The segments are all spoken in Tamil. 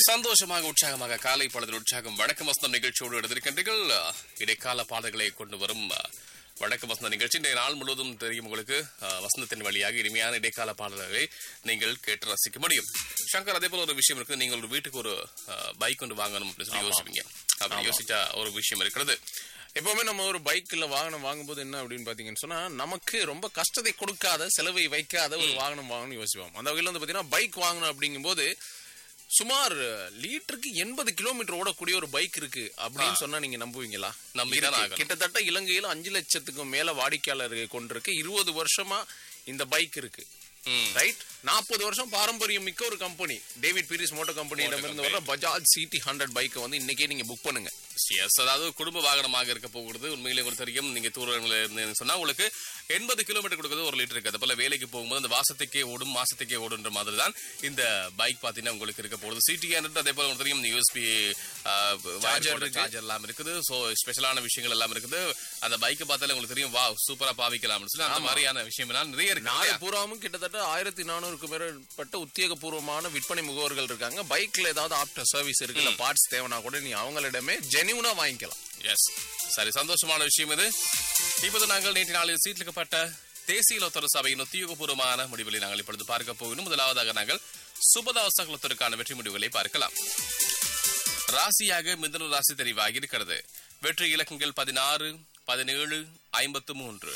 சந்தோஷமாக உற்சாகமாக காலை பொழுதில் உற்சாகம் வணக்கம் வசந்தம் நிகழ்ச்சியோடு எடுத்திருக்கின்றீர்கள் இடைக்கால பாடல்களை கொண்டு வரும் அஹ், வணக்கம் வசந்த நிகழ்ச்சி இன்றைய நாள் முழுவதும் தெரியும் உங்களுக்கு அஹ், வசந்தத்தின் வழியாக இனிமையான இடைக்கால பாடல்களை நீங்கள் கேட்டு ரசிக்க முடியும் சங்கர் அதே போல ஒரு விஷயம் இருக்கு நீங்கள் ஒரு வீட்டுக்கு ஒரு பைக் ஒன்று வாங்கணும் அப்படின்னு சொல்லி யோசிப்பீங்க அப்படி யோசிச்சா ஒரு விஷயம் இருக்கிறது எப்பவுமே நம்ம ஒரு பைக்ல வாகனம் வாங்கும்போது என்ன அப்படின்னு பாத்தீங்கன்னு சொன்னா நமக்கு ரொம்ப கஷ்டத்தை கொடுக்காத செலவை வைக்காத ஒரு வாகனம் வாங்கணும்னு யோசிப்போம் அந்த வகையில வந்து பாத்தீங்கன்னா பைக் வாங்கணும் அப்படிங்கும்போது சுமார் லிட்டருக்கு எண்பது கிலோமீட்டர் ஓடக்கூடிய ஒரு பைக் இருக்கு அப்படின்னு சொன்னா நீங்க நம்புவீங்களா நம்பிதான் இருக்கு. ஆகணும். கிட்டத்தட்ட இலங்கையில அஞ்சு லட்சத்துக்கும் மேல வாடிக்கையாளர்கள் கொண்டிருக்கு இருபது வருஷமா இந்த பைக் இருக்கு ம். ரைட் நாற்பது வருஷம் பாரம்பரியம் மிக்க ஒரு கம்பெனி டேவிட் பீரிஸ் மோட்டோ கம்பெனியிடம் இருந்து வர பஜாஜ் சிடி ஹண்ட்ரட் பைக்கை வந்து இன்னைக்கே நீங்க புக் பண்ணுங்க எஸ் அதாவது குடும்ப வாகனமாக இருக்க போகிறது உண்மையிலே ஒரு தெரியும் நீங்க தூரங்களில் இருந்து சொன்னா உங்களுக்கு எண்பது கிலோமீட்டர் கொடுக்குறது ஒரு லிட்டர் இருக்கு அது போல வேலைக்கு போகும்போது அந்த வாசத்துக்கே ஓடும் மாசத்துக்கே ஓடுன்ற மாதிரி தான் இந்த பைக் பாத்தீங்கன்னா உங்களுக்கு இருக்க போகுது சிடி ஹண்ட்ரட் அதே போல உங்களுக்கு தெரியும் யூஎஸ்பி சார்ஜர் சார்ஜர் எல்லாம் இருக்குது ஸோ ஸ்பெஷலான விஷயங்கள் எல்லாம் இருக்குது அந்த பைக்கை பார்த்தாலே உங்களுக்கு தெரியும் வா சூப்பரா பாவிக்கலாம்னு சொல்லி அந்த மாதிரியான விஷயம் எல்லாம் நிறைய இருக்கு நாடு இல்லையா? பூராவும் கிட்டத்தட்ட ஆயிரத்தி நானூறுக்கு மேற்பட்ட உத்தியோகபூர்வமான விற்பனை முகவர்கள் இருக்காங்க பைக்ல ஏதாவது ஆப்டர் சர்வீஸ் இருக்கு இல்ல பார்ட்ஸ் தேவைனா கூட நீ அவங்களிடமே ஜெனியூனா வாங்கிக்கலாம் எஸ் சரி சந்தோஷமான விஷயம் இது இப்போது நாங்கள் நேற்று நாளில் சீட்லிக்கப்பட்ட தேசிய லோத்தர சபையின் உத்தியோகபூர்வமான முடிவுகளை நாங்கள் இப்பொழுது பார்க்க போகிறோம் முதலாவதாக நாங்கள் சுபதாச குலத்திற்கான வெற்றி முடிவுகளை பார்க்கலாம் ராசியாக மிதுன ராசி தெரிவாகி இருக்கிறது வெற்றி இலக்கங்கள் பதினாறு பதினேழு ஐம்பத்து மூன்று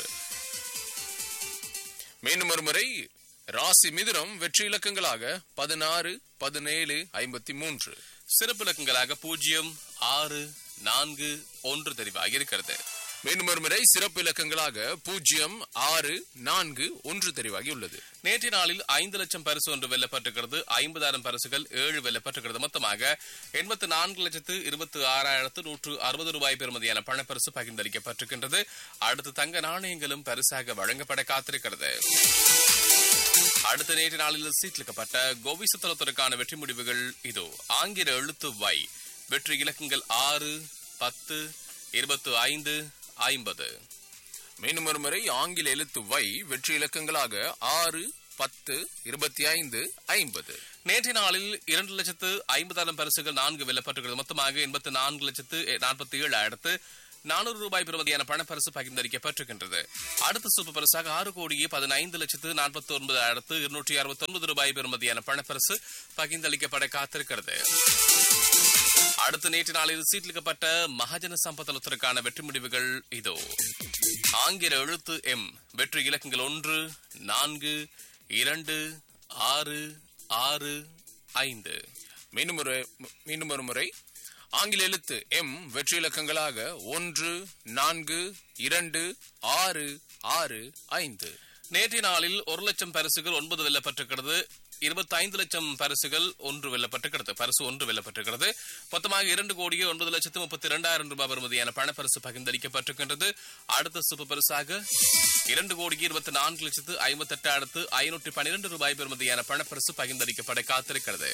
மீண்டும் ஒரு முறை ராசி மிதுனம் வெற்றி இலக்கங்களாக பதினாறு பதினேழு ஐம்பத்தி மூன்று சிறப்பு இலக்கங்களாக பூஜ்ஜியம் ஆறு நான்கு ஒன்று தெரிவாகி இருக்கிறது மீண்டும் ஒரு முறை சிறப்பு இலக்கங்களாக பூஜ்ஜியம் ஆறு நான்கு ஒன்று தெரிவாகி உள்ளது நேற்றைய நாளில் ஐந்து லட்சம் பரிசு ஒன்று வெல்லப்பட்டிருக்கிறது ஐம்பதாயிரம் பரிசுகள் ஏழு வெல்லப்பட்டிருக்கிறது மொத்தமாக எண்பத்தி நான்கு லட்சத்து இருபத்தி ஆறாயிரத்து நூற்று அறுபது ரூபாய் பெறுமதியான பணப்பரிசு பகிர்ந்தளிக்கப்பட்டிருக்கின்றது அடுத்து தங்க நாணயங்களும் பரிசாக வழங்கப்பட காத்திருக்கிறது அடுத்த நேற்று நாளில் சீட்லிக்கப்பட்ட கோவிசத்தலத்திற்கான வெற்றி முடிவுகள் இதோ ஆங்கில எழுத்து வை வெற்றி இலக்கங்கள் ஆறு பத்து இருபத்து ஐந்து ஐம்பது மீண்டும் ஒரு முறை ஆங்கில எழுத்து வை வெற்றி இலக்கங்களாக ஆறு பத்து இருபத்தி ஐந்து ஐம்பது நேற்றைய நாளில் இரண்டு லட்சத்து ஐம்பதாயிரம் பரிசுகள் நான்கு வெல்லப்பட்டிருக்கிறது மொத்தமாக எண்பத்து நான்கு லட்சத்து நாற்பத்தி ஏழாயிரத்து நானூறு ரூபாய் பெறுமதியான பணப்பரிசு பகிர்ந்தளிக்கப்பட்டிருக்கின்றது அடுத்த சூப்பர் பரிசாக ஆறு கோடியே பதினைந்து லட்சத்து நாற்பத்தி ஒன்பதாயிரத்து இருநூற்றி அறுபத்தி ஒன்பது ரூபாய் பெறுமதியான பணப்பரிசு பகிர்ந்தளிக்கப்பட காத்திருக்கிறது அடுத்த நேற்று நாளில் சீட்லிக்கப்பட்ட மகாஜன சம்பத்தலத்திற்கான வெற்றி முடிவுகள் இதோ ஆங்கில எழுத்து எம் வெற்றி இலக்கங்கள் ஒன்று நான்கு இரண்டு ஆறு ஆறு ஐந்து மீண்டும் ஒரு மீண்டும் ஒரு முறை ஆங்கில எழுத்து எம் வெற்றி இலக்கங்களாக ஒன்று நான்கு இரண்டு ஆறு ஆறு ஐந்து நேற்றைய நாளில் ஒரு லட்சம் பரிசுகள் ஒன்பது வெல்லப்பட்டிருக்கிறது இருபத்தி ஐந்து லட்சம் பரிசுகள் ஒன்று வெல்லப்பட்டிருக்கிறது பரிசு ஒன்று வெல்லப்பட்டிருக்கிறது மொத்தமாக இரண்டு கோடியே ஒன்பது லட்சத்து முப்பத்தி இரண்டாயிரம் ரூபாய் பெறுமதியான பணப்பரிசு பகிர்ந்தளிக்கப்பட்டிருக்கின்றது அடுத்த சூப்பர் பரிசாக இரண்டு கோடியே இருபத்தி நான்கு லட்சத்து ஐம்பத்தி எட்டாயிரத்து ஐநூற்றி பன்னிரண்டு ரூபாய் பெறுமதியான பணப்பரிசு பகிர்ந்தளிக்கப்பட காத்திருக்கிறது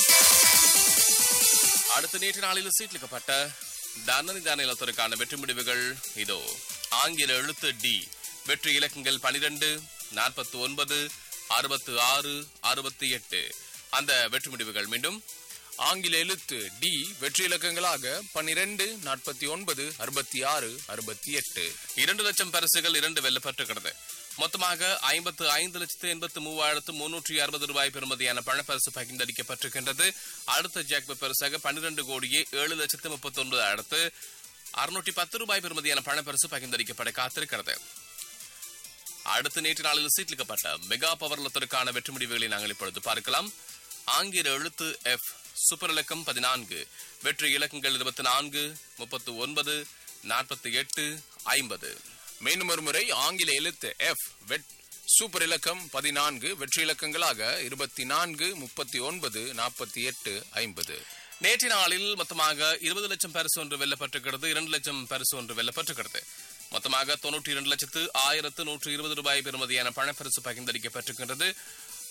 அடுத்த நேற்று நாளில் சீட்லிக்கப்பட்ட தனனி தானியத்திற்கான வெற்றி முடிவுகள் இதோ ஆங்கில எழுத்து டி வெற்றி இலக்கங்கள் பனிரெண்டு நாற்பத்தி ஒன்பது அறுபத்து ஆறு அறுபத்தி எட்டு அந்த வெற்றி முடிவுகள் மீண்டும் ஆங்கில எழுத்து டி வெற்றி இலக்கங்களாக பன்னிரெண்டு நாற்பத்தி ஒன்பது அறுபத்தி ஆறு அறுபத்தி எட்டு இரண்டு லட்சம் பரிசுகள் இரண்டு வெல்லப்பட்டிருக்கிறது மொத்தமாக ஐம்பத்து ஐந்து லட்சத்து எண்பத்து மூவாயிரத்து முன்னூற்றி அறுபது ரூபாய் பெறுமதியான பணப்பரிசு பகிர்ந்தளிக்கப்பட்டிருக்கின்றது அடுத்த ஜாக்ப பரிசாக பன்னிரண்டு கோடியே ஏழு லட்சத்து முப்பத்தி ஒன்பதாயிரத்து அறுநூற்றி பத்து ரூபாய் பெறுமதியான பணப்பரிசு பகிர்ந்தளிக்கப்பட காத்திருக்கிறது அடுத்த நேற்று நாளில் சீட்லிக்கப்பட்ட மெகா பவர் லத்திற்கான வெற்றி முடிவுகளை நாங்கள் இப்பொழுது பார்க்கலாம் ஆங்கில எழுத்து எஃப் சூப்பர் இலக்கம் பதினான்கு வெற்றி இலக்கங்கள் இருபத்தி நான்கு முப்பத்து ஒன்பது நாற்பத்தி எட்டு ஐம்பது மீண்டும் ஒரு முறை ஆங்கில எழுத்து எஃப் வெட் சூப்பர் இலக்கம் பதினான்கு வெற்றி இலக்கங்களாக இருபத்தி நான்கு முப்பத்தி ஒன்பது நாற்பத்தி எட்டு ஐம்பது நேற்றைய நாளில் மொத்தமாக இருபது லட்சம் பரிசு ஒன்று வெல்லப்பட்டிருக்கிறது இரண்டு லட்சம் பரிசு ஒன்று வெல்லப்பட்டிருக்கிறது மொத்தமாக தொன்னூற்றி இரண்டு லட்சத்து ஆயிரத்து நூற்று இருபது ரூபாய் பெறுமதியான பணப்பரிசு பகிர்ந்தளிக்கப்பட்டிருக்கின்றது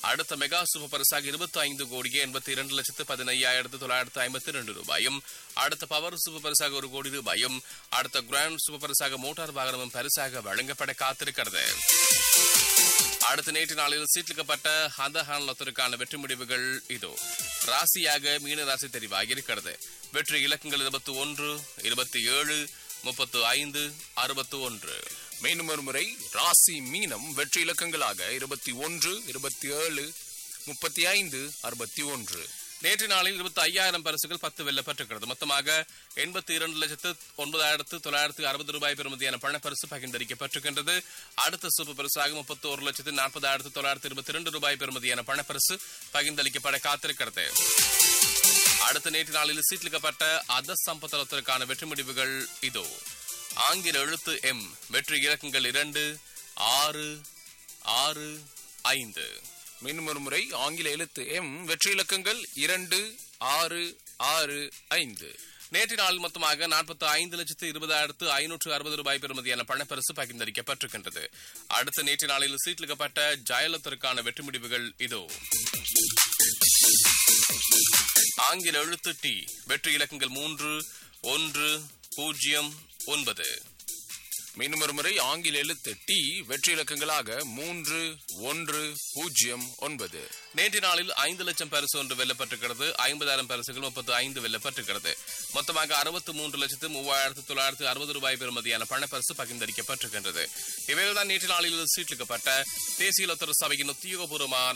அடுத்த மெகா சூப்பர் பரிசாக இருபத்தி ஐந்து கோடியே எண்பத்தி இரண்டு லட்சத்து பதினையாயிரத்து தொள்ளாயிரத்து ஐம்பத்தி ரெண்டு ரூபாயும் அடுத்த பவர் சூப்பர் பரிசாக ஒரு கோடி ரூபாயும் அடுத்த கிராண்ட் சூப்பர் பரிசாக மோட்டார் வாகனமும் பரிசாக வழங்கப்பட காத்திருக்கிறது அடுத்த நேற்று நாளில் சீட்லிக்கப்பட்ட அந்த ஹான்லத்திற்கான வெற்றி முடிவுகள் இதோ ராசியாக மீன ராசி தெரிவாகி இருக்கிறது வெற்றி இலக்கங்கள் இருபத்தி ஒன்று இருபத்தி ஏழு முப்பத்து ஐந்து அறுபத்து ஒன்று மீண்டும் ஒரு முறை ராசி மீனம் வெற்றி இலக்கங்களாக இருபத்தி ஒன்று இருபத்தி ஏழு முப்பத்தி ஐந்து அறுபத்தி ஒன்று நேற்று நாளில் இருபத்தி ஐயாயிரம் பரிசுகள் பத்து வெல்லப்பட்டிருக்கிறது மொத்தமாக எண்பத்தி இரண்டு லட்சத்து ஒன்பதாயிரத்து தொள்ளாயிரத்து அறுபது ரூபாய் பெறுமதியான பணப்பரிசு பகிர்ந்தளிக்கப்பட்டிருக்கின்றது அடுத்த சூப்பர் பரிசாக முப்பத்தி ஒரு லட்சத்து நாற்பதாயிரத்து தொள்ளாயிரத்து இருபத்தி இரண்டு ரூபாய் பெறுமதியான பணப்பரிசு பகிர்ந்தளிக்கப்பட காத்திருக்கிறது அடுத்த நேற்று நாளில் சீட்லிக்கப்பட்ட அத சம்பத்தலத்திற்கான வெற்றி முடிவுகள் இதோ ஆங்கில எழுத்து எம் வெற்றி இலக்கங்கள் இரண்டு ஆறு ஆறு ஐந்து மீண்டும் ஒரு முறை ஆங்கில எழுத்து எம் வெற்றி இலக்கங்கள் இரண்டு ஆறு ஆறு ஐந்து நேற்று நாள் மொத்தமாக நாற்பத்தி ஐந்து லட்சத்து இருபதாயிரத்து ஐநூற்று அறுபது ரூபாய் பெறுமதியான பணப்பரிசு பகிர்ந்தளிக்கப்பட்டிருக்கின்றது அடுத்த நேற்று நாளில் சீட்லிக்கப்பட்ட ஜெயலலிதருக்கான வெற்றி முடிவுகள் இதோ ஆங்கில எழுத்து டி வெற்றி இலக்கங்கள் மூன்று ஒன்று பூஜ்ஜியம் ஒன்பது மீண்டும் ஒரு முறை ஆங்கில எழுத்து டி வெற்றி இலக்கங்களாக மூன்று ஒன்று பூஜ்ஜியம் ஒன்பது நேற்று நாளில் ஐந்து லட்சம் பரிசு ஒன்று வெல்லப்பட்டிருக்கிறது ஐம்பதாயிரம் பரிசுகள் முப்பத்து ஐந்து வெல்லப்பட்டிருக்கிறது மொத்தமாக அறுபத்து மூன்று லட்சத்து மூவாயிரத்து தொள்ளாயிரத்து அறுபது ரூபாய் பெறுமதியான பணப்பரிசு பகிர்ந்தளிக்கப்பட்டிருக்கின்றது இவைகள்தான் நேற்று நாளில் சீட்லிக்கப்பட்ட தேசிய லத்தர் சபையின் உத்தியோகபூர்வமான